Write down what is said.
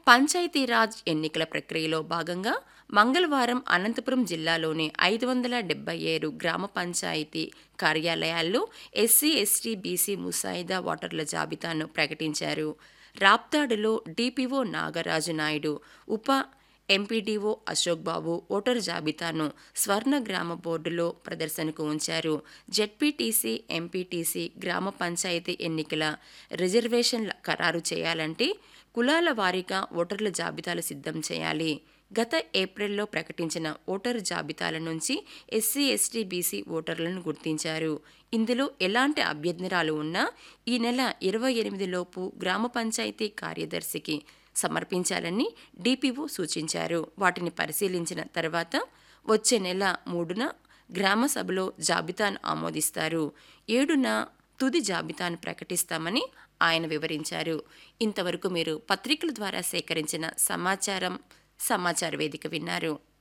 పంచాయతీరాజ్ ఎన్నికల ప్రక్రియలో భాగంగా మంగళవారం అనంతపురం జిల్లాలోని ఐదు వందల డెబ్బై ఏడు గ్రామ పంచాయతీ కార్యాలయాల్లో ఎస్సీ ఎస్టీ బీసీ ముసాయిదా ఓటర్ల జాబితాను ప్రకటించారు రాప్తాడులో డిపిఓ నాగరాజు నాయుడు ఉప ఎంపీడీఓ అశోక్ బాబు ఓటరు జాబితాను స్వర్ణ గ్రామ బోర్డులో ప్రదర్శనకు ఉంచారు జెడ్పీటీసీ ఎంపీటీసీ గ్రామ పంచాయతీ ఎన్నికల రిజర్వేషన్ల ఖరారు చేయాలంటే కులాల వారీగా ఓటర్ల జాబితాలు సిద్ధం చేయాలి గత ఏప్రిల్లో ప్రకటించిన ఓటరు జాబితాల నుంచి ఎస్సీ ఎస్టీ బీసీ ఓటర్లను గుర్తించారు ఇందులో ఎలాంటి అభ్యర్థిరాలు ఉన్నా ఈ నెల ఇరవై ఎనిమిదిలోపు గ్రామ పంచాయతీ కార్యదర్శికి సమర్పించాలని డిపిఓ సూచించారు వాటిని పరిశీలించిన తర్వాత వచ్చే నెల మూడున గ్రామ సభలో జాబితాను ఆమోదిస్తారు ఏడున తుది జాబితాను ప్రకటిస్తామని ఆయన వివరించారు ఇంతవరకు మీరు పత్రికల ద్వారా సేకరించిన సమాచారం సమాచార వేదిక విన్నారు